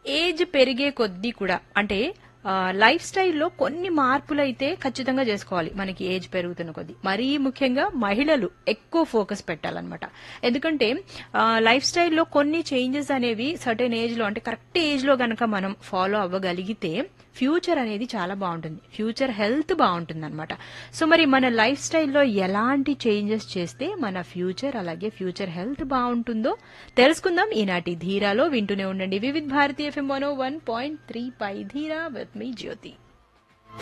age పెరిగే కొద్దీ కూడా అంటే ఆ, లైఫ్ స్టైల్లో కొన్ని మార్పులు అయితే ఖచ్చితంగా చేసుకోవాలి మనకి ఏజ్ పెరుగుతున్న కొద్దీ మరీ ముఖ్యంగా మహిళలు ఎక్కువ ఫోకస్ పెట్టాలన్నమాట ఎందుకంటే ఆ, లైఫ్ స్టైల్లో కొన్ని చేంజెస్ అనేవి సర్టెన్ ఏజ్ లో అంటే కరెక్ట్ ఏజ్ లో గనక మనం ఫాలో అవ్వగలిగితే ఫ్యూచర్ అనేది చాలా బాగుంటుంది ఫ్యూచర్ హెల్త్ బాగుంటుంది అనమాట సో మరి మన లైఫ్ స్టైల్లో ఎలాంటి చేంజెస్ చేస్తే మన ఫ్యూచర్ అలాగే ఫ్యూచర్ హెల్త్ బాగుంటుందో తెలుసుకుందాం ఈనాటి ధీరాలో వింటూనే ఉండండి Vividh Bharatiya FM one point three పై ధీరా విత్ మీ జ్యోతి